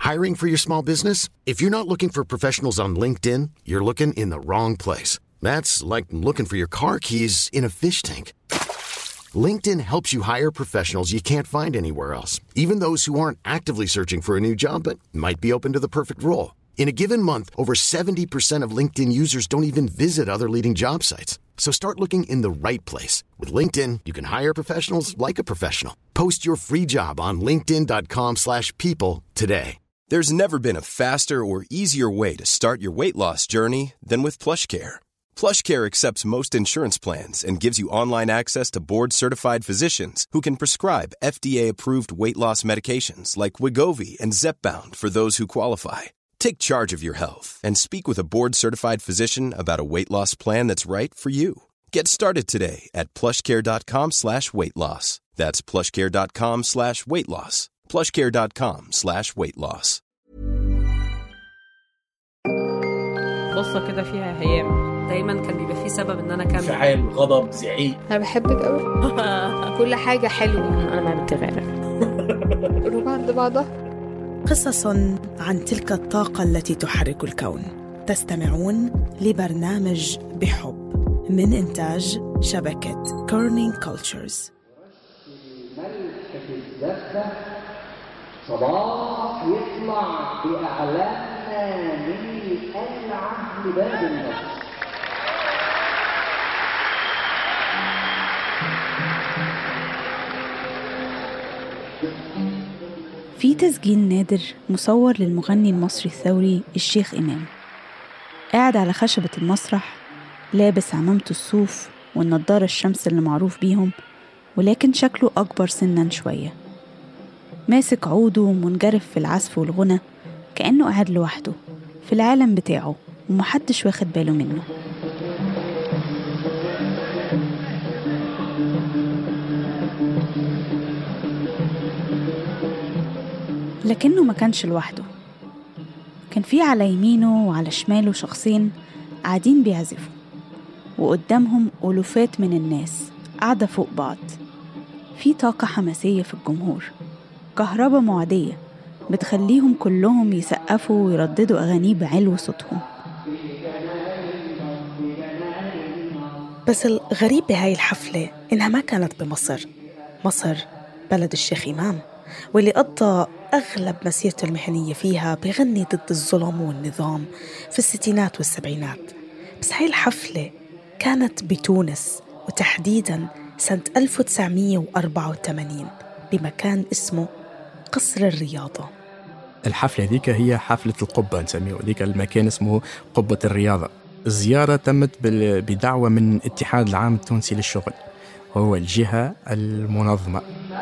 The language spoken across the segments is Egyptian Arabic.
Hiring for your small business? If you're not looking for professionals on LinkedIn, you're looking in the wrong place. That's like looking for your car keys in a fish tank. LinkedIn helps you hire professionals you can't find anywhere else, even those who aren't actively searching for a new job but might be open to the perfect role. In a given month, over 70% of LinkedIn users don't even visit other leading job sites. So start looking in the right place. With LinkedIn, you can hire professionals like a professional. Post your free job on linkedin.com slash people today. There's never been a faster or easier way to start your weight loss journey than with PlushCare. PlushCare accepts most insurance plans and gives you online access to board-certified physicians who can prescribe FDA-approved weight loss medications like Wigovi and Zepbound for those who qualify. Take charge of your health and speak with a board-certified physician about a weight loss plan that's right for you. Get started today at plushcare.com slash weight loss. That's plushcare.com slash weight loss. plushcare.com slash weight loss. قصة كده فيها هيام دايما كان بيبقى فيه سبب ان انا اكمل انفعال غضب زعيق انا بحبك قوي كل حاجه حلوه انا ما بتغير قلوب عند بعضها قصص عن تلك الطاقة التي تحرك الكون تستمعون لبرنامج بحب من إنتاج شبكة كورنينج كولتشرز ملكة الزفة صباح يطلع بأعلامنا من القلعة لباب النفس في تسجيل نادر مصور للمغني المصري الثوري الشيخ إمام قاعد على خشبة المسرح لابس عمامة الصوف والنضارة الشمس اللي معروف بيهم ولكن شكله أكبر سنا شوية ماسك عوده ومنجرف في العزف والغنى كأنه قاعد لوحده في العالم بتاعه ومحدش واخد باله منه لكنه ما كانش لوحده كان في على يمينه وعلى شماله شخصين قاعدين بيعزفوا وقدامهم ألوفات من الناس قاعدة فوق بعض في طاقة حماسية في الجمهور كهرباء معدية بتخليهم كلهم يسقفوا ويرددوا أغانيه بعلو صوتهم بس الغريب بهاي الحفلة إنها ما كانت بمصر مصر بلد الشيخ إمام واللي قضى أغلب مسيرته المهنية فيها بغني ضد الظلم والنظام في الستينات والسبعينات بس هاي الحفلة كانت بتونس وتحديدا سنة 1984 بمكان اسمه قصر الرياضة الحفلة ذيك هي حفلة القبة نسميه ذيك المكان اسمه قبة الرياضة الزيارة تمت بال- بدعوة من الاتحاد العام التونسي للشغل وهو الجهة المنظمة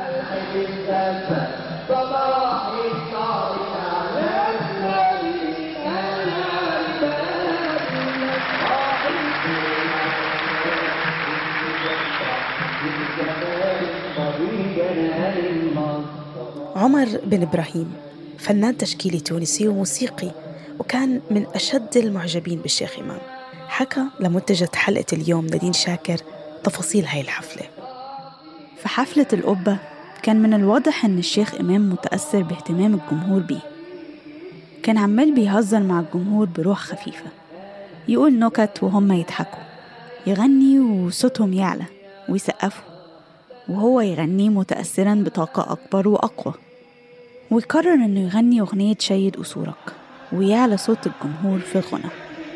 عمر بن إبراهيم فنان تشكيلي تونسي وموسيقي وكان من أشد المعجبين بالشيخ إمام حكى لمنتجة حلقة اليوم نادين شاكر تفاصيل هاي الحفلة في حفلة القبة كان من الواضح إن الشيخ إمام متأثر باهتمام الجمهور بيه كان عمال بيهزر مع الجمهور بروح خفيفة يقول نكت وهم يضحكوا يغني وصوتهم يعلى ويسقفوا وهو يغني متأثرا بطاقة أكبر وأقوى ويقرر إنه يغني أغنية شيد أصولك ويعلى صوت الجمهور في الغنى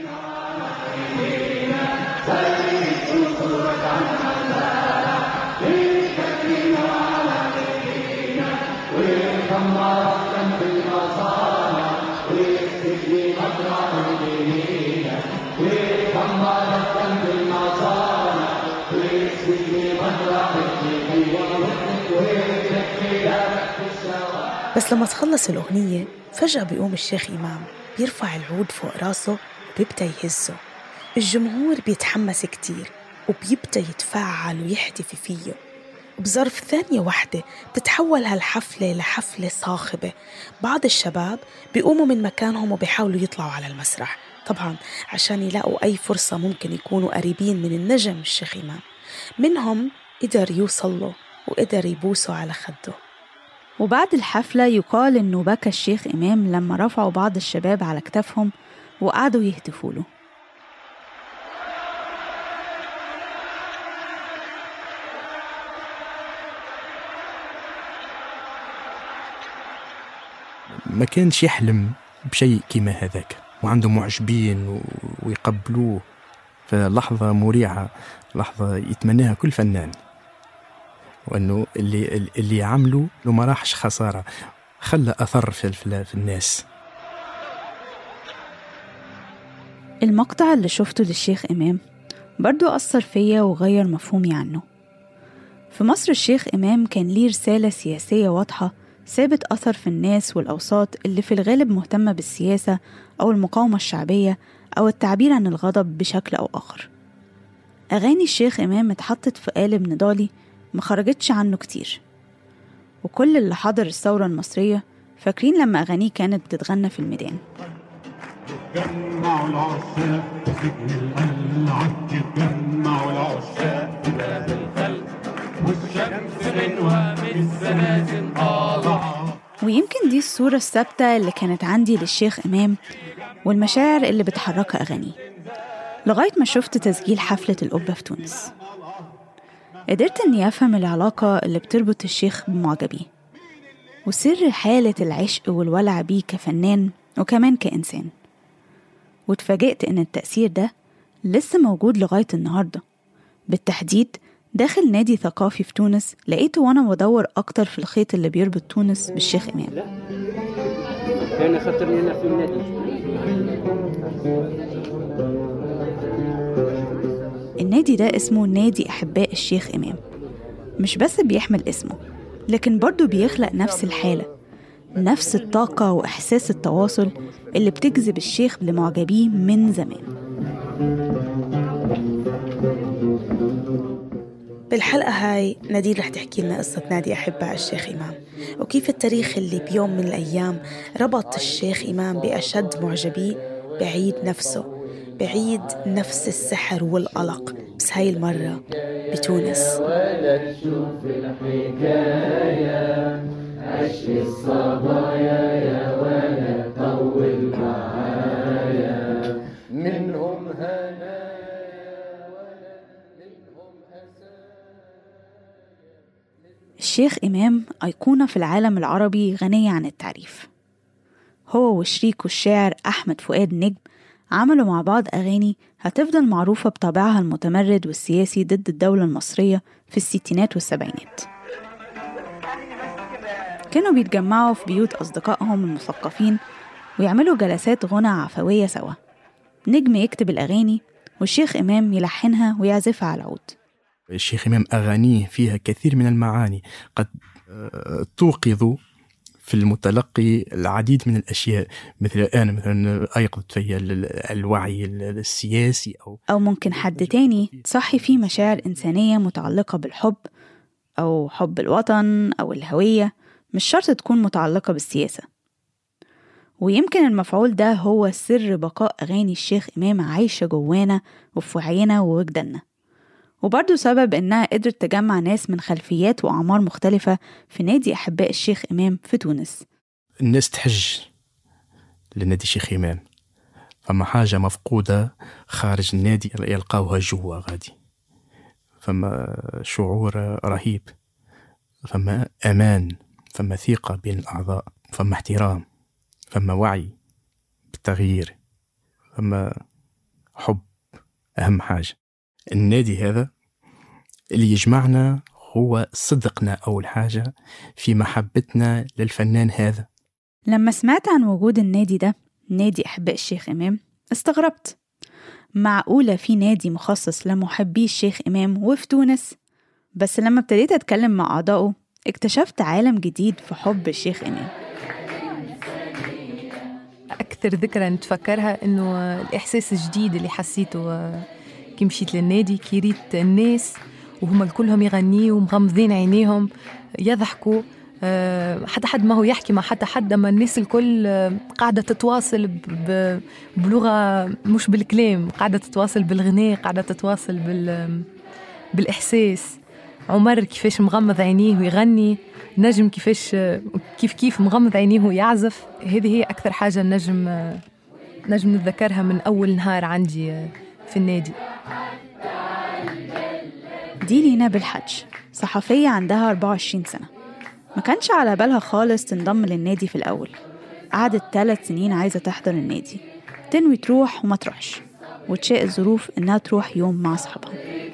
بس لما تخلص الأغنية فجأة بيقوم الشيخ إمام بيرفع العود فوق راسه وبيبدأ يهزه الجمهور بيتحمس كتير وبيبدأ يتفاعل ويحتفي فيه وبظرف ثانية واحدة بتتحول هالحفلة لحفلة صاخبة بعض الشباب بيقوموا من مكانهم وبيحاولوا يطلعوا على المسرح طبعا عشان يلاقوا أي فرصة ممكن يكونوا قريبين من النجم الشيخ إمام منهم قدر يوصل له وقدر يبوسه على خده وبعد الحفلة يقال إنه بكى الشيخ إمام لما رفعوا بعض الشباب على كتافهم وقعدوا يهتفوا له ما كانش يحلم بشيء كما هذاك وعنده معجبين و- ويقبلوه فلحظة مريعة لحظة يتمناها كل فنان وانه اللي اللي عمله لو ما راحش خسارة خلى اثر في, في, في الناس المقطع اللي شفته للشيخ إمام برضو أثر فيا وغير مفهومي عنه في مصر الشيخ إمام كان ليه رسالة سياسية واضحة سابت أثر في الناس والأوساط اللي في الغالب مهتمة بالسياسة أو المقاومة الشعبية أو التعبير عن الغضب بشكل أو آخر أغاني الشيخ إمام اتحطت في قالب نضالي ما خرجتش عنه كتير وكل اللي حضر الثورة المصرية فاكرين لما أغانيه كانت بتتغنى في الميدان جمعوا العشاق سجن القلعة جمعوا العشاق باب الخلق والشمس منها بالسلاسل طالعة ويمكن دي الصورة الثابتة اللي كانت عندي للشيخ إمام والمشاعر اللي بتحركها أغانيه لغاية ما شفت تسجيل حفلة القبة في تونس قدرت إني أفهم العلاقة اللي بتربط الشيخ بمعجبيه وسر حالة العشق والولع بيه كفنان وكمان كإنسان واتفاجئت إن التأثير ده لسه موجود لغاية النهاردة بالتحديد داخل نادي ثقافي في تونس لقيته وأنا بدور أكتر في الخيط اللي بيربط تونس بالشيخ إمام كان خطرني انا في النادي النادي ده اسمه نادي أحباء الشيخ إمام مش بس بيحمل اسمه لكن برضه بيخلق نفس الحالة نفس الطاقة وإحساس التواصل اللي بتجذب الشيخ لمعجبيه من زمان بالحلقة هاي نادين رح تحكي لنا قصة نادي أحباء الشيخ إمام وكيف التاريخ اللي بيوم من الأيام ربط الشيخ إمام بأشد معجبيه بعيد نفسه بعيد نفس السحر والقلق بس هاي المرة بتونس ولا تشوف الحكاية عش الصبايا يا ولا طول معايا منهم هنايا ولا منهم الشيخ إمام أيقونة في العالم العربي غنية عن التعريف هو وشريكه الشاعر أحمد فؤاد نجم عملوا مع بعض أغاني هتفضل معروفة بطابعها المتمرد والسياسي ضد الدولة المصرية في الستينات والسبعينات كانوا بيتجمعوا في بيوت أصدقائهم المثقفين ويعملوا جلسات غنى عفوية سوا نجم يكتب الأغاني والشيخ إمام يلحنها ويعزفها على العود الشيخ إمام أغانيه فيها كثير من المعاني قد آه، توقظ في المتلقي العديد من الأشياء مثل أنا مثلا أيقظ في ال- الوعي السياسي أو أو ممكن حد تاني تصحي فيه مشاعر إنسانية متعلقة بالحب أو حب الوطن أو الهوية مش شرط تكون متعلقة بالسياسة ويمكن المفعول ده هو سر بقاء أغاني الشيخ إمام عايشة جوانا وفي وعينا ووجداننا وبرضه سبب إنها قدرت تجمع ناس من خلفيات وأعمار مختلفة في نادي أحباء الشيخ إمام في تونس الناس تحج لنادي الشيخ إمام فما حاجة مفقودة خارج النادي يلقاوها جوا غادي فما شعور رهيب فما أمان فما ثقة بين الأعضاء فما احترام فما وعي بالتغيير فما حب أهم حاجة النادي هذا اللي يجمعنا هو صدقنا أول حاجة في محبتنا للفنان هذا لما سمعت عن وجود النادي ده نادي أحباء الشيخ إمام استغربت معقولة في نادي مخصص لمحبي الشيخ إمام وفي تونس بس لما ابتديت أتكلم مع أعضائه اكتشفت عالم جديد في حب الشيخ إمام أكثر ذكرى نتفكرها إنه الإحساس الجديد اللي حسيته كي مشيت للنادي كي ريت الناس وهم كلهم يغنيوا ومغمضين عينيهم يضحكوا آه، حتى حد ما هو يحكي مع حتى حد اما الناس الكل آه، قاعده تتواصل ب- ب- بلغه مش بالكلام قاعده تتواصل بالغناء قاعده تتواصل بال بالاحساس عمر كيفاش مغمض عينيه ويغني نجم كيفاش كيف كيف مغمض عينيه ويعزف هذه هي أكثر حاجة نجم نجم نتذكرها من أول نهار عندي في النادي دي لينا بالحج صحفية عندها 24 سنة ما كانش على بالها خالص تنضم للنادي في الأول قعدت ثلاث سنين عايزة تحضر النادي تنوي تروح وما تروحش وتشاء الظروف إنها تروح يوم مع أصحابها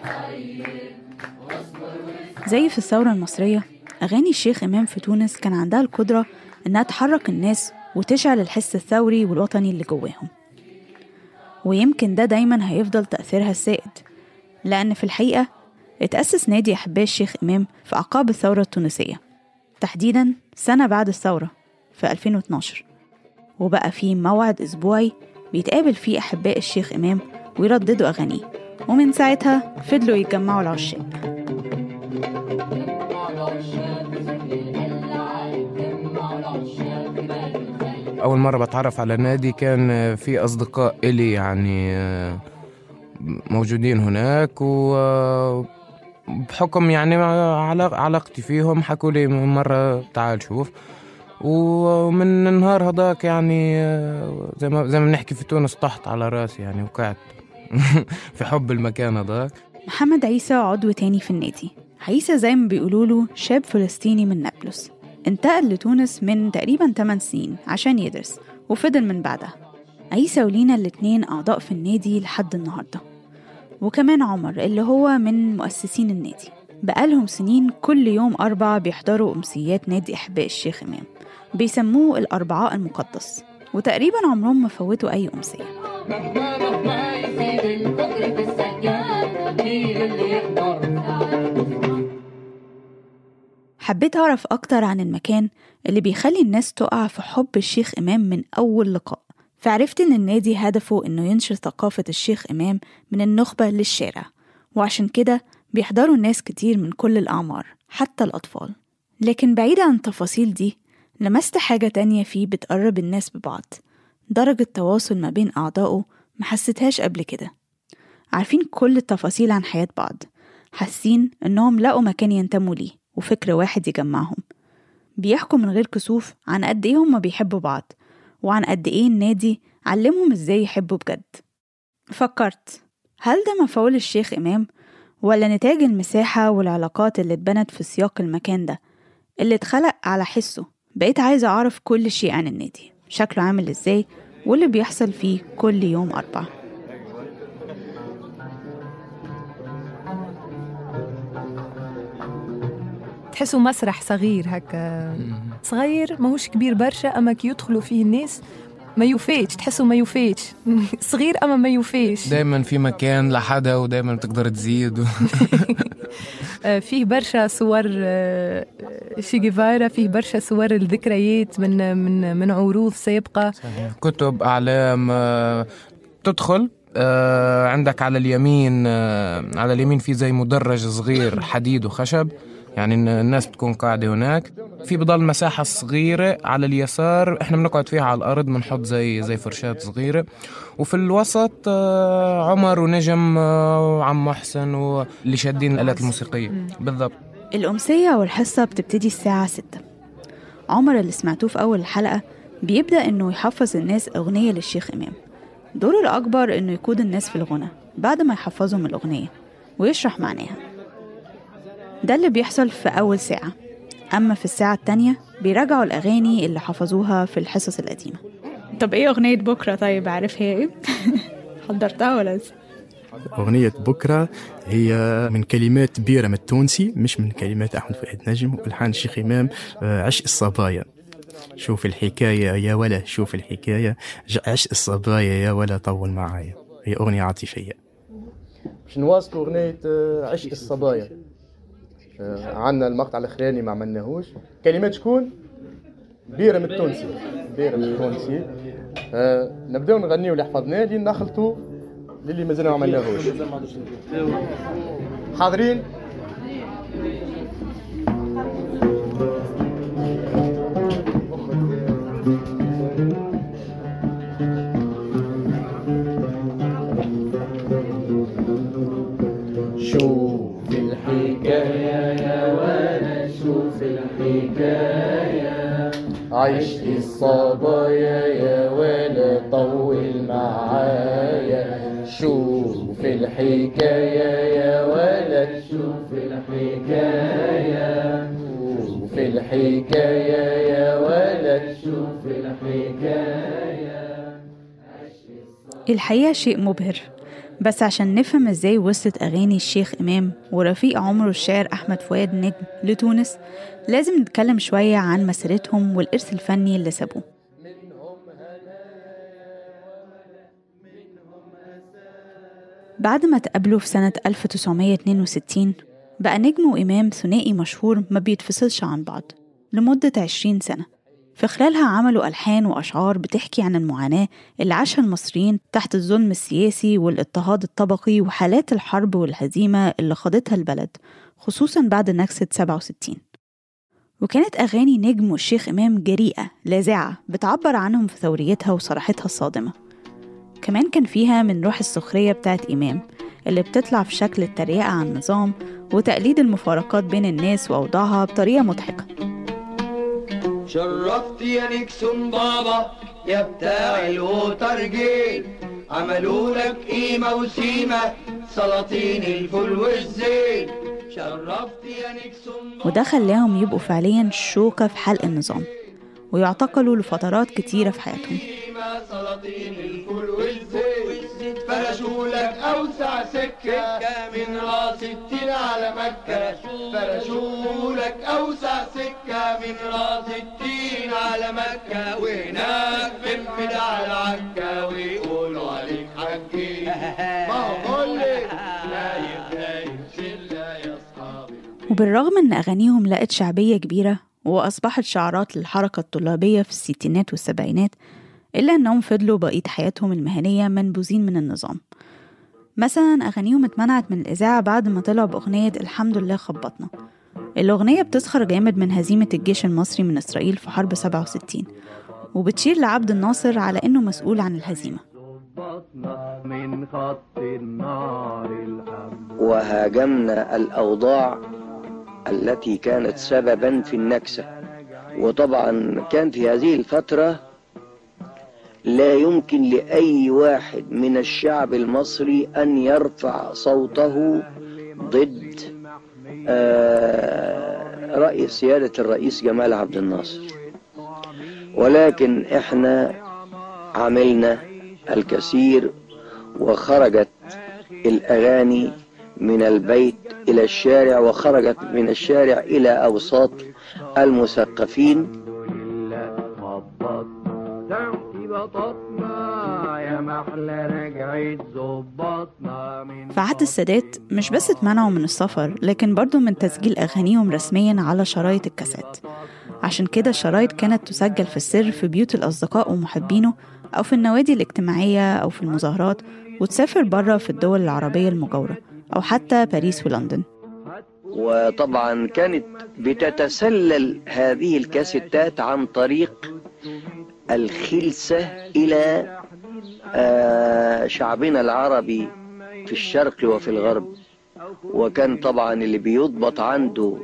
زي في الثورة المصرية أغاني الشيخ إمام في تونس كان عندها القدرة إنها تحرك الناس وتشعل الحس الثوري والوطني اللي جواهم ويمكن ده دايما هيفضل تأثيرها السائد لأن في الحقيقة اتأسس نادي أحباء الشيخ إمام في أعقاب الثورة التونسية تحديدا سنة بعد الثورة في 2012 وبقى فيه موعد أسبوعي بيتقابل فيه أحباء الشيخ إمام ويرددوا أغانيه ومن ساعتها فضلوا يتجمعوا العشاق أول مرة بتعرف على نادي كان في أصدقاء إلي يعني آه، موجودين هناك و بحكم يعني علاقتي فيهم حكوا لي مرة تعال شوف ومن النهار هذاك يعني آه، زي ما زي ما بنحكي في تونس طحت على راسي يعني وقعت في حب المكان هذاك محمد عيسى عضو تاني في النادي عيسى زي ما بيقولوا له شاب فلسطيني من نابلس انتقل لتونس من تقريبا 8 سنين عشان يدرس وفضل من بعدها عيسى ولينا الاتنين أعضاء في النادي لحد النهاردة وكمان عمر اللي هو من مؤسسين النادي بقالهم سنين كل يوم أربعة بيحضروا أمسيات نادي أحباء الشيخ إمام بيسموه الأربعاء المقدس وتقريبا عمرهم ما فوتوا أي أمسية حبيت أعرف أكتر عن المكان اللي بيخلي الناس تقع في حب الشيخ إمام من أول لقاء فعرفت إن النادي هدفه إنه ينشر ثقافة الشيخ إمام من النخبة للشارع وعشان كده بيحضروا الناس كتير من كل الأعمار حتى الأطفال لكن بعيد عن التفاصيل دي لمست حاجة تانية فيه بتقرب الناس ببعض درجة تواصل ما بين أعضائه محستهاش قبل كده عارفين كل التفاصيل عن حياة بعض حاسين إنهم لقوا مكان ينتموا ليه وفكر واحد يجمعهم بيحكوا من غير كسوف عن قد إيه هما بيحبوا بعض وعن قد إيه النادي علمهم إزاي يحبوا بجد فكرت هل ده مفعول الشيخ إمام ولا نتاج المساحة والعلاقات اللي اتبنت في سياق المكان ده اللي اتخلق على حسه بقيت عايزة أعرف كل شيء عن النادي شكله عامل إزاي واللي بيحصل فيه كل يوم أربعة تحسوا مسرح صغير هكا صغير ماهوش كبير برشا اما كي يدخلوا فيه الناس ما يوفيش تحسوا ما يوفيش صغير اما ما يوفيش دايما في مكان لحدا ودايما تقدر تزيد آه، فيه برشا صور آه، شي جيفارا فيه برشا صور الذكريات من من من عروض سابقه صحيح. كتب اعلام آه، تدخل عندك على اليمين على اليمين في زي مدرج صغير حديد وخشب يعني الناس بتكون قاعدة هناك في بضل مساحة صغيرة على اليسار احنا بنقعد فيها على الأرض بنحط زي زي فرشات صغيرة وفي الوسط آه، عمر ونجم آه، وعم محسن واللي شادين الآلات الموسيقية بالضبط الأمسية والحصة بتبتدي الساعة ستة عمر اللي سمعتوه في أول الحلقة بيبدأ إنه يحفظ الناس أغنية للشيخ إمام دوره الأكبر إنه يقود الناس في الغنى بعد ما يحفظهم الأغنية ويشرح معناها ده اللي بيحصل في أول ساعة أما في الساعة التانية بيراجعوا الأغاني اللي حفظوها في الحصص القديمة طب إيه أغنية بكرة طيب عارف هي إيه؟ حضرتها ولا لسه؟ أغنية بكرة هي من كلمات بيرم التونسي مش من كلمات أحمد فؤاد نجم والحان الشيخ إمام آه، عشق الصبايا شوف الحكاية يا ولا شوف الحكاية عشق الصبايا يا ولا طول معايا هي أغنية عاطفية باش نواصلوا أغنية آه، عشق الصبايا آه، عندنا المقطع الاخراني ما عملناهوش كلمات شكون بيرم التونسي بيرم التونسي آه نبداو نغنيو اللي حفظناه لين نخلطوا للي مازال ما عملناهوش حاضرين شوف الحكايه عشت الصبايا يا ولا طول معايا شوف الحكاية يا ولد شوف الحكاية شوف الحكاية يا ولد شوف الحكاية الحقيقة شيء مبهر بس عشان نفهم ازاي وصلت أغاني الشيخ إمام ورفيق عمره الشاعر أحمد فؤاد نجم لتونس لازم نتكلم شوية عن مسيرتهم والإرث الفني اللي سابوه بعد ما تقابلوا في سنة 1962 بقى نجم وإمام ثنائي مشهور ما بيتفصلش عن بعض لمدة 20 سنة في خلالها عملوا ألحان وأشعار بتحكي عن المعاناة اللي عاشها المصريين تحت الظلم السياسي والاضطهاد الطبقي وحالات الحرب والهزيمة اللي خاضتها البلد خصوصا بعد نكسة 67 وكانت أغاني نجم والشيخ إمام جريئة لاذعة بتعبر عنهم في ثوريتها وصراحتها الصادمة كمان كان فيها من روح السخرية بتاعت إمام اللي بتطلع في شكل التريقة على النظام وتقليد المفارقات بين الناس وأوضاعها بطريقة مضحكة شرفت يا نيكسون بابا يا بتاع الوترجيل عملوا لك قيمة وسيمة سلاطين الفول والزيت شرفت يا نيكسون وده خلاهم يبقوا فعليا شوكة في حلق النظام ويعتقلوا لفترات كتيرة في حياتهم قيمة سلاطين الفول والزيت فرشوا لك أوسع سكة من راس التين على مكة فرشوا لك أوسع سكة من راس التين على مكة وهناك بنفد على عكا ويقولوا عليك حجي ما هو كل نايم نايم شلة يا أصحابي وبالرغم إن أغانيهم لقت شعبية كبيرة وأصبحت شعارات للحركة الطلابية في الستينات والسبعينات إلا أنهم فضلوا بقية حياتهم المهنية منبوذين من النظام مثلا أغانيهم اتمنعت من الإذاعة بعد ما طلعوا بأغنية الحمد لله خبطنا الأغنية بتسخر جامد من هزيمة الجيش المصري من إسرائيل في حرب 67 وبتشير لعبد الناصر على إنه مسؤول عن الهزيمة من خط النار الحمد وهاجمنا الأوضاع التي كانت سببا في النكسة وطبعا كان في هذه الفترة لا يمكن لأي واحد من الشعب المصري أن يرفع صوته ضد آه، رأي سيادة الرئيس جمال عبد الناصر ولكن احنا عملنا الكثير وخرجت الأغاني من البيت إلى الشارع وخرجت من الشارع إلى أوساط المثقفين بططنا يا محلى رجعت ظبطنا من فعهد السادات مش بس اتمنعوا من السفر لكن برضو من تسجيل أغانيهم رسميا على شرايط الكاسيت عشان كده الشرايط كانت تسجل في السر في بيوت الأصدقاء ومحبينه أو في النوادي الاجتماعية أو في المظاهرات وتسافر بره في الدول العربية المجاورة أو حتى باريس ولندن وطبعا كانت بتتسلل هذه الكاسيتات عن طريق الخلسة إلى آه، شعبنا العربي في الشرق وفي الغرب وكان طبعا اللي بيضبط عنده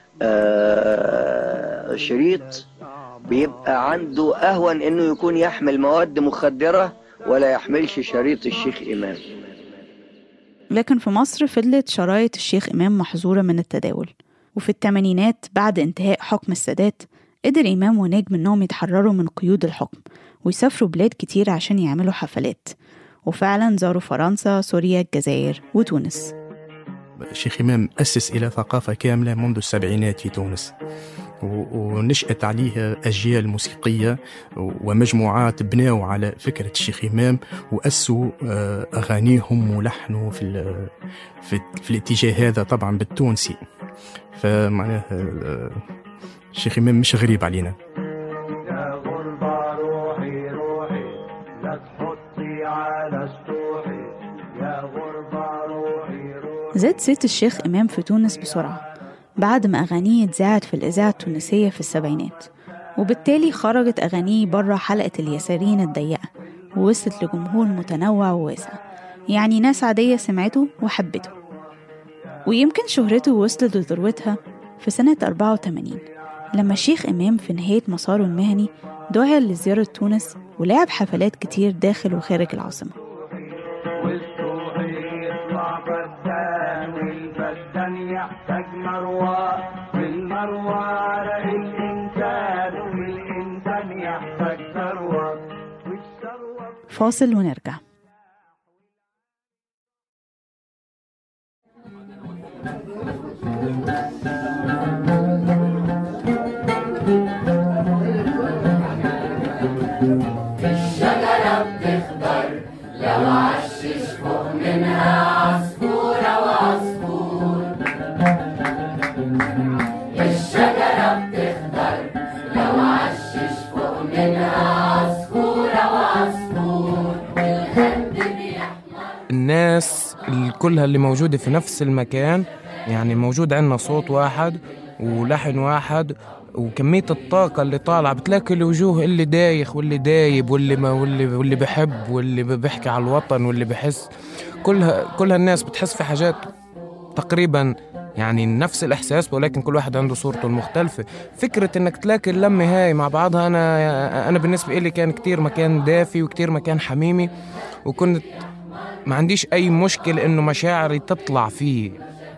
آه، شريط بيبقى عنده أهون إنه يكون يحمل مواد مخدرة ولا يحملش شريط الشيخ إمام لكن في مصر فضلت شرايط الشيخ إمام محظورة من التداول وفي الثمانينات بعد انتهاء حكم السادات قدر إمام ونجم إنهم يتحرروا من قيود الحكم ويسافروا بلاد كتير عشان يعملوا حفلات وفعلا زاروا فرنسا سوريا الجزائر وتونس الشيخ إمام أسس إلى ثقافة كاملة منذ السبعينات في تونس و- ونشأت عليه أجيال موسيقية ومجموعات بناوا على فكرة الشيخ إمام وأسوا آه، أغانيهم ولحنوا في, ال- في, في الاتجاه هذا طبعا بالتونسي فمعناه آه، الشيخ إمام مش غريب علينا يا غربة روحي روحي لا تحطي على سطوحي يا غربة روحي روحي زاد صيت الشيخ إمام في تونس بسرعة بعد ما أغانيه اتذاعت في الإذاعة التونسية في السبعينات وبالتالي خرجت أغانيه بره حلقة اليساريين الضيقة ووصلت لجمهور متنوع وواسع يعني ناس عادية سمعته وحبته ويمكن شهرته وصلت لذروتها في سنة 84 لما الشيخ إمام في نهاية مساره المهني دعي لزيارة تونس ولعب حفلات كتير داخل وخارج العاصمة يطلع فدان والفدان يحتاج مروة والمروة على الإنسان والإنسان يحتاج ثروة فاصل ونرجع الشجرة بتخضر لو عشش فوق منها عصفورة وعصفور الشجرة بتخضر لو عشش فوق منها عصفورة وعصفور الخد بيحمر الناس ال- كلها اللي موجودة في نفس المكان يعني موجود عندنا صوت واحد ولحن واحد وكمية الطاقة اللي طالعة بتلاقي الوجوه اللي دايخ واللي دايب واللي ما واللي واللي بحب واللي بيحكي على الوطن واللي بحس كلها كلها الناس بتحس في حاجات تقريبا يعني نفس الإحساس ولكن كل واحد عنده صورته المختلفة فكرة إنك تلاقي اللمة هاي مع بعضها أنا أنا بالنسبة إلي كان كتير مكان دافي وكتير مكان حميمي وكنت ما عنديش أي مشكلة إنه مشاعري تطلع فيه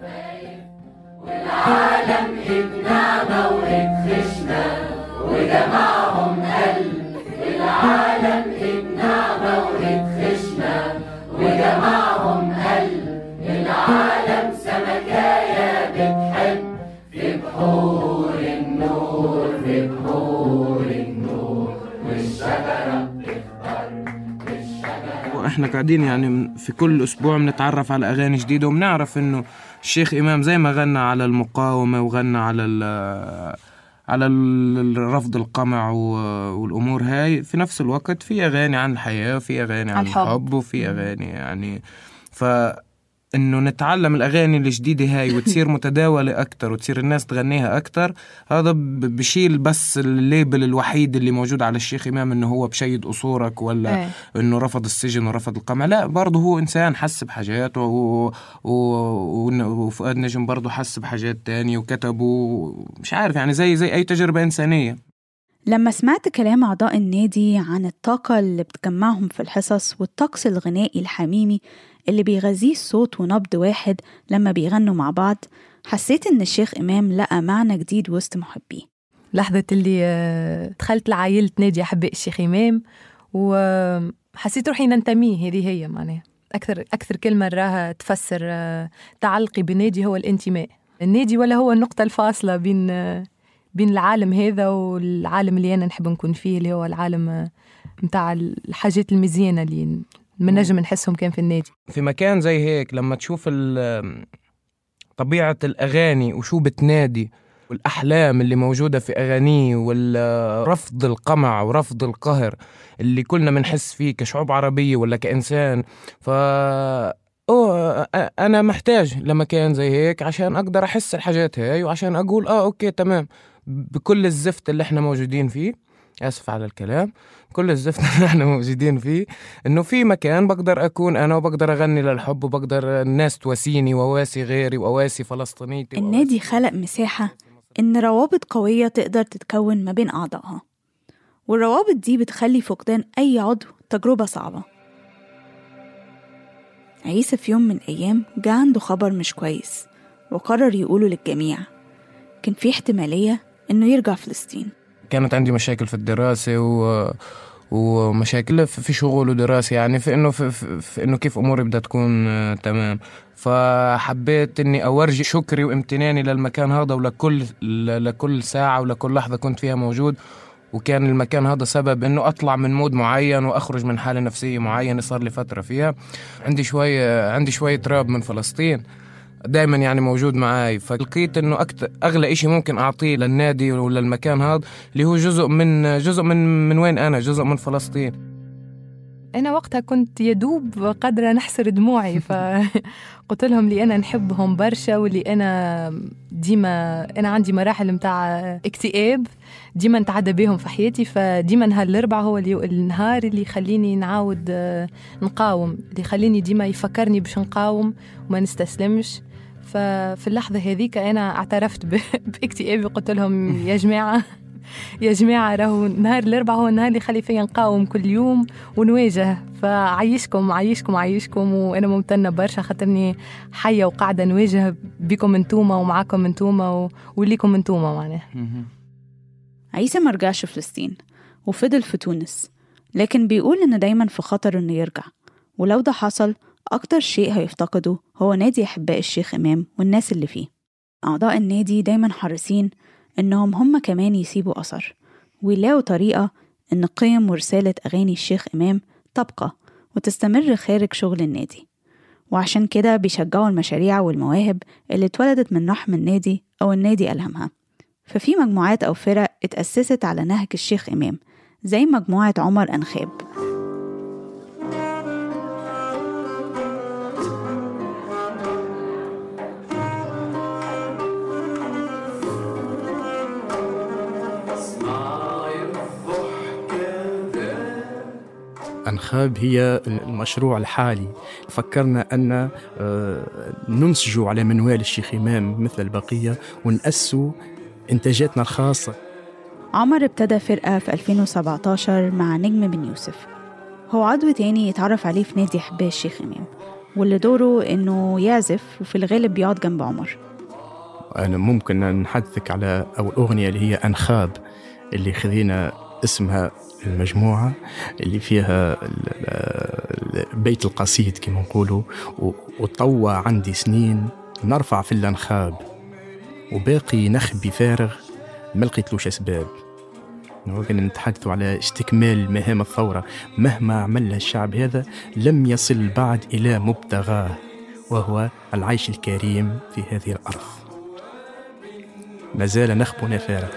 العالم ابنعنا واتخشنا وجمعهم قلب العالم ابنعنا واتخشنا وجمعهم قلب العالم سمكايا بتحب في بحور النور في بحور النور والشجرة بتخضر واحنا قاعدين يعني في كل اسبوع بنتعرف على اغاني جديده وبنعرف انه الشيخ امام زي ما غنى على المقاومه وغنى على ال على ال- رفض القمع و- والامور هاي في نفس الوقت في اغاني عن الحياه وفي اغاني عن عن الحب. الحب وفي اغاني يعني ف انه نتعلم الاغاني الجديده هاي وتصير متداوله اكتر وتصير الناس تغنيها اكتر هذا ب- بشيل بس الليبل الوحيد اللي موجود على الشيخ امام انه هو بشيد قصورك ولا إيه. انه رفض السجن ورفض القمع لا برضه هو انسان حس بحاجات و... و... و... وفؤاد نجم برضه حس بحاجات تانية وكتب ومش عارف يعني زي زي اي تجربه انسانيه لما سمعت كلام أعضاء النادي عن الطاقة اللي بتجمعهم في الحصص والطقس الغنائي الحميمي اللي بيغذيه الصوت ونبض واحد لما بيغنوا مع بعض حسيت إن الشيخ إمام لقى معنى جديد وسط محبيه لحظة اللي آه، دخلت لعائلة نادي أحباء الشيخ إمام وحسيت روحي ننتمي هذه هي معناها أكثر أكثر كلمة راها تفسر آه، تعلقي بالنادي هو الانتماء النادي ولا هو النقطة الفاصلة بين آه، بين العالم هذا والعالم اللي أنا نحب نكون فيه اللي هو العالم آه، متاع الحاجات المزيانة اللي من نجم نحسهم كان في النادي في مكان زي هيك لما تشوف ال- طبيعة الأغاني وشو بتنادي والأحلام اللي موجودة في أغانيه والرفض القمع ورفض القهر اللي كلنا بنحس فيه كشعوب عربية ولا كإنسان ف أوه أ- أنا محتاج لمكان زي هيك عشان أقدر أحس الحاجات هاي وعشان أقول آه أوكي تمام بكل الزفت اللي إحنا موجودين فيه آسف على الكلام كل الزفت اللي إحنا موجودين فيه إنه في مكان بقدر أكون أنا وبقدر أغني للحب وبقدر الناس تواسيني وواسي غيري وواسي فلسطينيتي النادي خلق مساحة إن روابط قوية تقدر تتكون ما بين أعضائها والروابط دي بتخلي فقدان أي عضو تجربة صعبة عيسى في يوم من الأيام جه عنده خبر مش كويس وقرر يقوله للجميع كان في احتمالية إنه يرجع فلسطين كانت عندي مشاكل في الدراسة و... ومشاكل في في شغل ودراسة يعني في انه في, في, في انه كيف اموري بدها تكون آه، تمام فحبيت اني اورجي شكري وامتناني للمكان هذا ولكل ل- لكل ساعة ولكل لحظة كنت فيها موجود وكان المكان هذا سبب انه اطلع من مود معين واخرج من حالة نفسية معينة صار لي فترة فيها عندي شوية عندي شوية راب من فلسطين دائما يعني موجود معاي فلقيت انه أكتر اغلى إشي ممكن اعطيه للنادي ولا المكان هذا اللي هو جزء من جزء من من وين انا جزء من فلسطين أنا وقتها كنت يدوب قادرة نحسر دموعي فقلت لهم اللي أنا نحبهم برشا واللي أنا ديما أنا عندي مراحل متاع اكتئاب ديما نتعدى بيهم في حياتي فديما نهار الأربعاء هو اللي النهار اللي يخليني نعاود آه، نقاوم اللي يخليني ديما يفكرني باش نقاوم وما نستسلمش ففي اللحظة هذيك أنا اعترفت ب- باكتئابي قلت لهم يا جماعة يا جماعة راهو نهار الأربعاء هو النهار اللي يخلي فيا نقاوم كل يوم ونواجه فعيشكم عيشكم عيشكم وأنا ممتنة برشا خاطرني حية وقاعدة نواجه بكم انتوما ومعاكم انتوما و- وليكم انتوما معناها عيسى مرجعش فلسطين وفضل في تونس لكن بيقول إن دايما في خطر إنه يرجع ولو ده حصل أكتر شيء هيفتقده هو نادي أحباء الشيخ إمام والناس اللي فيه أعضاء النادي دايما حريصين إنهم هم كمان يسيبوا أثر ويلاقوا طريقة إن قيم ورسالة أغاني الشيخ إمام تبقى وتستمر خارج شغل النادي وعشان كده بيشجعوا المشاريع والمواهب اللي اتولدت من رحم النادي أو النادي ألهمها ففي مجموعات أو فرق اتأسست على نهج الشيخ إمام زي مجموعة عمر أنخاب أنخاب هي المشروع الحالي فكرنا أن آه، ننسجوا على منوال الشيخ إمام مثل البقية ونأسوا إنتاجاتنا الخاصة عمر ابتدى فرقة في 2017 مع نجم بن يوسف هو عضو تاني يتعرف عليه في نادي أحباء الشيخ إمام واللي دوره إنه يعزف وفي الغالب بيقعد جنب عمر أنا ممكن نحدثك على أول أغنية اللي هي أنخاب اللي خذينا اسمها المجموعة اللي فيها ال- ال- بيت القصيد كما نقولوا و- وطوى عندي سنين نرفع في الأنخاب وباقي نخبي فارغ ما لقيتلوش أسباب وكنا نتحدث على استكمال مهام الثورة مهما عمل الشعب هذا لم يصل بعد إلى مبتغاه وهو العيش الكريم في هذه الأرض ما زال نخبنا فارغ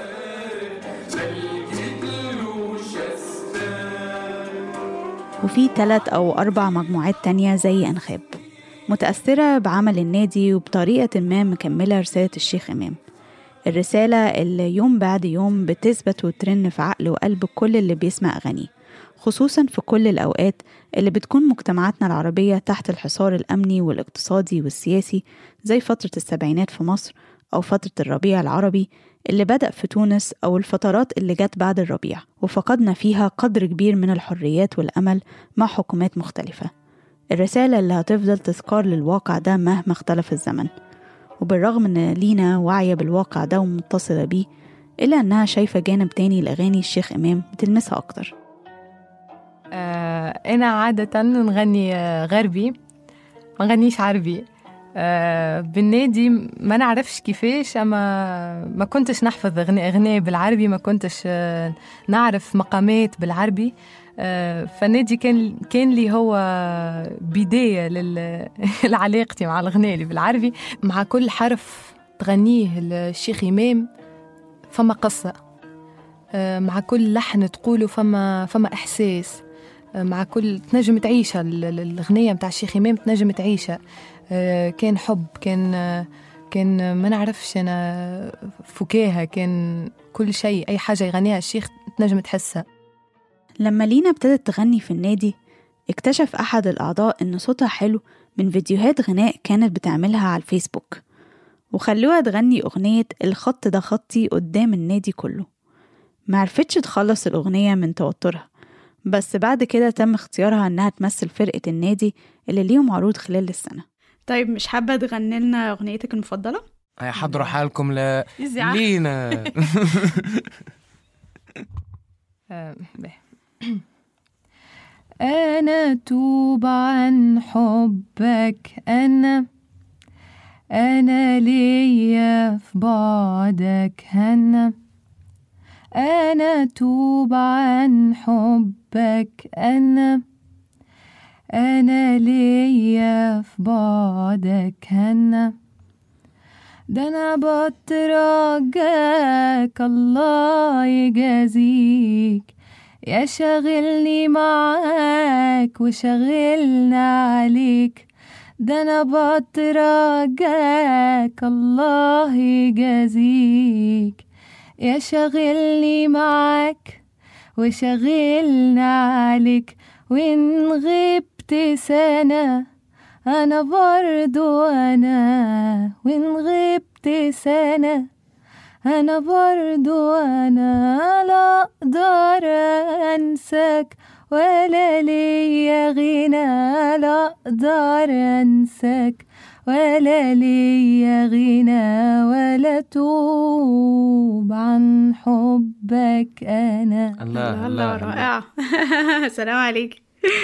وفي تلات أو أربع مجموعات تانية زي أنخاب متأثرة بعمل النادي وبطريقة ما مكملة رسالة الشيخ إمام الرسالة اللي يوم بعد يوم بتثبت وترن في عقل وقلب كل اللي بيسمع أغانيه خصوصا في كل الأوقات اللي بتكون مجتمعاتنا العربية تحت الحصار الأمني والاقتصادي والسياسي زي فترة السبعينات في مصر أو فترة الربيع العربي اللي بدأ في تونس أو الفترات اللي جت بعد الربيع وفقدنا فيها قدر كبير من الحريات والأمل مع حكومات مختلفة الرسالة اللي هتفضل تذكار للواقع ده مهما اختلف الزمن وبالرغم ان لينا واعية بالواقع ده ومتصلة بيه إلا إنها شايفة جانب تاني لأغاني الشيخ إمام بتلمسها أكتر آه، أنا عادة نغني آه، غربي ما نغنيش عربي آه، بالنادي ما نعرفش كيفاش أما ما كنتش نحفظ أغنية أغنية بالعربي ما كنتش آه، نعرف مقامات بالعربي آه، فالنادي كان كان لي هو بداية لل- لعلاقتي مع الأغنية اللي بالعربي مع كل حرف تغنيه الشيخ إمام فما قصة آه، مع كل لحن تقوله فما فما إحساس آه، مع كل تنجم تعيشها ال- ال- الأغنية متاع الشيخ إمام تنجم تعيشها آه، كان حب كان آه، كان آه، ما نعرفش أنا فكاهة كان كل شيء أي حاجة يغنيها الشيخ تنجم تحسها لما لينا ابتدت تغني في النادي اكتشف أحد الأعضاء إن صوتها حلو من فيديوهات غناء كانت بتعملها على الفيسبوك وخلوها تغني أغنية الخط ده خطي قدام النادي كله معرفتش تخلص الأغنية من توترها بس بعد كده تم اختيارها إنها تمثل فرقة النادي اللي ليهم عروض خلال السنة طيب مش حابة تغني لنا أغنيتك المفضلة؟ هيا حضروا حالكم ل يزعل. لينا آه، به. أنا توب عن حبك أنا أنا ليا في بعدك هنا أنا توب عن حبك أنا أنا ليا في بعدك هنا ده أنا بترجاك الله يجازيك يا شاغلني معاك وشاغلنا عليك ده أنا بترجاك الله يجازيك يا شاغلني معاك وشاغلنا عليك وإن غبت سنة أنا برضو أنا وإن غبت سنة أنا برضو أنا لا أقدر أنساك ولا ليا غنى لا أقدر أنساك ولا ليا غنى ولا توب عن حبك أنا الله الله رائعة سلام عليك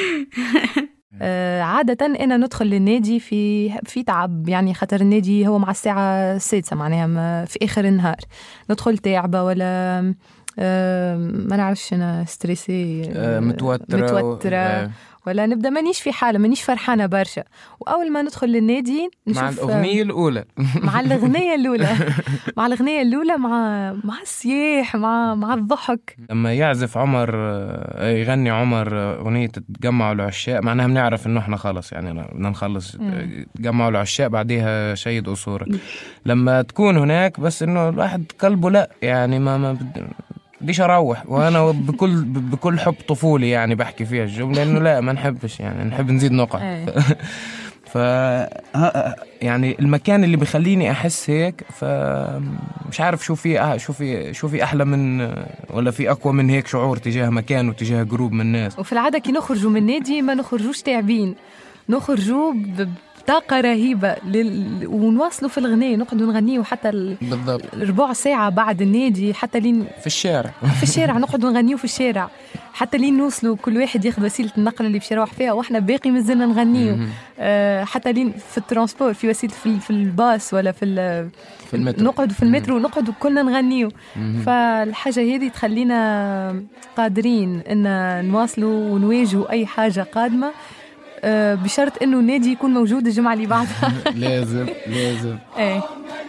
آه، عادة أنا ندخل للنادي في في تعب يعني خاطر النادي هو مع الساعة السادسة معناها ما- في آخر النهار ندخل تعبة ولا آه، ما نعرفش أنا ستريسي آه، متوترة و- متوترة آه. ولا نبدا مانيش في حالة مانيش فرحانة برشا وأول ما ندخل للنادي نشوف مع الأغنية الأولى مع الأغنية الأولى مع الأغنية الأولى مع مع الصياح مع مع الضحك لما يعزف عمر آه، يغني عمر آه، أغنية تجمعوا العشاق معناها بنعرف إنه إحنا خلص يعني أنا- بدنا نخلص مم. آه، تجمعوا العشاق بعديها شيد قصورك لما تكون هناك بس إنه الواحد قلبه لا يعني ما ما بد- بديش اروح وانا بكل بكل حب طفولي يعني بحكي فيها الجمله انه لا ما نحبش يعني نحب نزيد نقط إيه. ف ها- يعني المكان اللي بيخليني احس هيك فمش عارف شو في أح- شو في شو في احلى من ولا في اقوى من هيك شعور تجاه مكان وتجاه جروب من الناس وفي العادة كي نخرجوا من النادي ما نخرجوش تعبين نخرجوا ب- بطاقة رهيبة لل... ونواصلوا في الغناء نقعدوا نغنيوا حتى ال- بالضبط ربع ساعة بعد النادي حتى لين في الشارع في الشارع نقعدوا نغنيوا في الشارع حتى لين نوصلوا كل واحد ياخذ وسيلة النقل اللي باش يروح فيها واحنا باقي مازلنا نغنيوا مهم. آه حتى لين في الترانسبور في وسيلة في, ال- في الباص ولا في ال- في المترو نقعدوا في المترو نقعدوا كلنا نغنيوا مهم. فالحاجة هذه تخلينا قادرين ان نواصلوا ونواجهوا اي حاجة قادمة آه، بشرط انه النادي يكون موجود الجمعة اللي بعدها لازم لازم ايه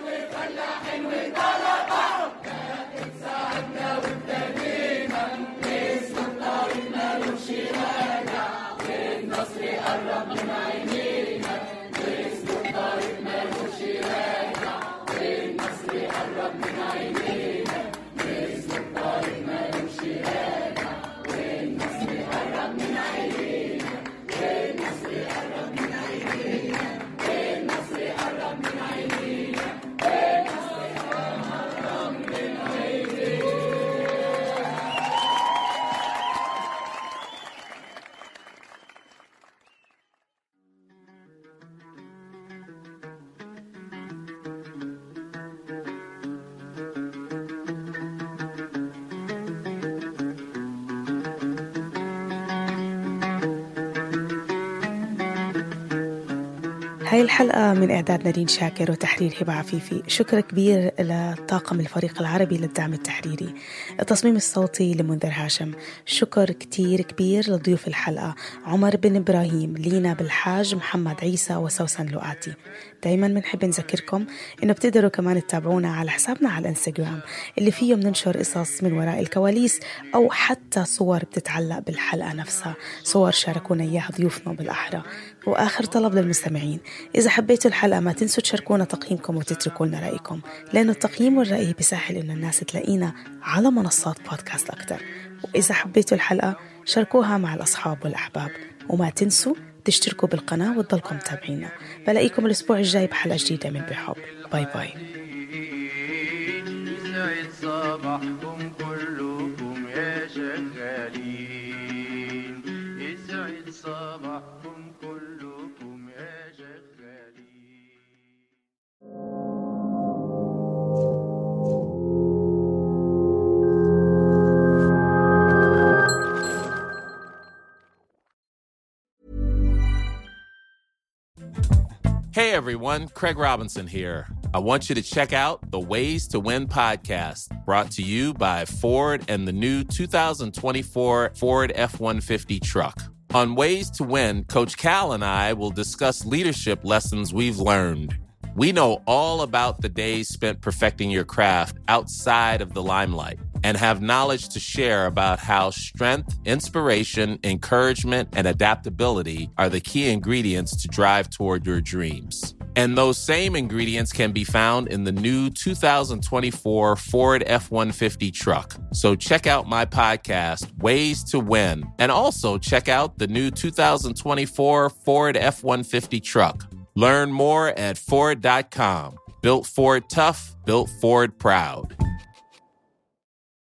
هاي الحلقة من إعداد نادين شاكر وتحرير هبة عفيفي شكر كبير لطاقم الفريق العربي للدعم التحريري التصميم الصوتي لمنذر هاشم شكر كتير كبير لضيوف الحلقة عمر بن إبراهيم لينا بالحاج محمد عيسى وسوسن لؤاتي دايما بنحب نذكركم إنه بتقدروا كمان تتابعونا على حسابنا على الانستغرام اللي فيه بننشر قصص من وراء الكواليس أو حتى صور بتتعلق بالحلقة نفسها صور شاركونا إياها ضيوفنا بالأحرى وآخر طلب للمستمعين إذا حبيتوا الحلقة ما تنسوا تشاركونا تقييمكم وتتركوا لنا رأيكم لأنه التقييم والرأي بيسهل إنه الناس تلاقينا على منصات بودكاست أكتر وإذا حبيتوا الحلقة شاركوها مع الأصحاب والأحباب وما تنسوا تشتركوا بالقناة وتضلكم متابعينا بلاقيكم الأسبوع الجاي بحلقة جديدة من بحب باي باي يسعد صباحكم كلكم يا شغالين يسعد صباحكم كلكم يا شغالين Hey everyone, Craig Robinson here. I want you to check out the Ways to Win podcast, brought to you by Ford and the new 2024 Ford F 150 truck. On Ways to Win, Coach Cal and I will discuss leadership lessons we've learned. We know all about the days spent perfecting your craft outside of the limelight. and have knowledge to share about how strength, inspiration, encouragement, and adaptability are the key ingredients to drive toward your dreams. And those same ingredients can be found in the new 2024 Ford F 150 truck. So check out my podcast, Ways to Win, and also check out the new 2024 Ford F 150 truck. Learn more at Ford.com. Built Ford tough, built Ford proud.